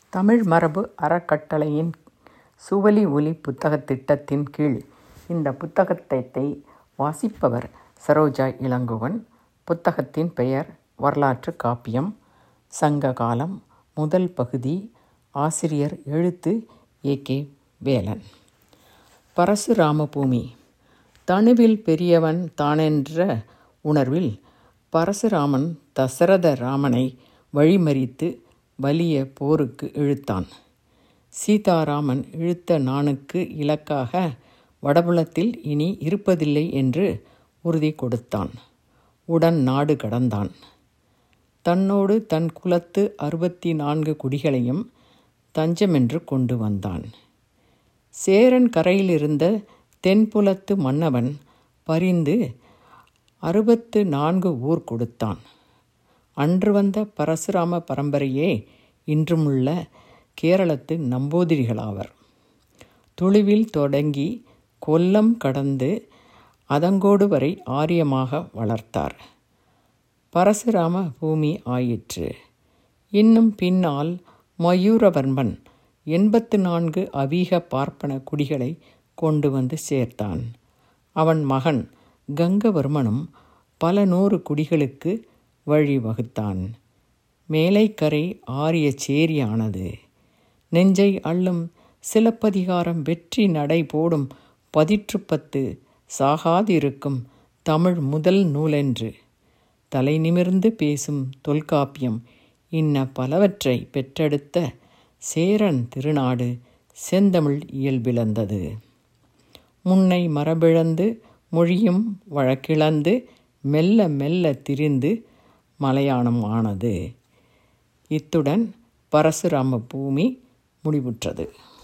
தமிழ் மரபு அறக்கட்டளையின் சுவலி ஒலி புத்தகத் திட்டத்தின் கீழ் இந்த புத்தகத்தை வாசிப்பவர் சரோஜா இளங்கோவன். புத்தகத்தின் பெயர் வரலாற்றுக் காப்பியம். சங்க காலம். முதல் பகுதி. ஆசிரியர் எழுத்து ஏ. கே. வேலன். பரசுராம பூமி தனுவில் பெரியவன் தானென்ற உணர்வில் பரசுராமன் தசரத ராமனை வழிமறித்து வலிய போருக்கு இழுத்தான். சீதாராமன் இழுத்த நாணுக்கு இலக்காக வடபுலத்தில் இனி இருப்பதில்லை என்று உறுதி கொடுத்தான். உடன் நாடு கடந்தான். தன்னோடு தன் குலத்து அறுபத்து நான்கு குடிகளையும் தஞ்சமென்று கொண்டு வந்தான். சேரன் கரையிலிருந்த தென்புலத்து மன்னவன் பரிந்து அறுபத்து நான்கு ஊர் கொடுத்தான். அன்று வந்த பரசுராம பரம்பரையே இன்றுமுள்ள கேரளத்து நம்பூதிரிகளாவர். துளுவில் தொடங்கி கொல்லம் கடந்து அதங்கோடு வரை ஆரியமாக வளர்த்தார். பரசுராம பூமி ஆயிற்று. இன்னும் பின்னால் மயூரவர்மன் எண்பத்து நான்கு அவீக பார்ப்பன குடிகளைக் கொண்டு வந்து சேர்த்தான். அவன் மகன் கங்கவர்மனும் பல நூறு குடிகளுக்கு வழி வகுத்தான். மேலைக்கரை ஆரியச் சேரி ஆனது. நெஞ்சை அள்ளும் சிலப்பதிகாரம் வெற்றி நடை போடும் பதிற்றுப்பத்து சாகாதிருக்கும் தமிழ் முதல் நூலென்று தலைநிமிர்ந்து பேசும் தொல்காப்பியம் இன்ன பலவற்றைப் பெற்றெடுத்த சேரன் திருநாடு செந்தமிழ் இயல்பிழந்தது. முன்னை மரபிழந்து மொழியும் வழக்கிழந்து மெல்ல மெல்லத் திரிந்து மலையாளம் ஆனது. இத்துடன் பரசுராம பூமி முடிவுற்றது.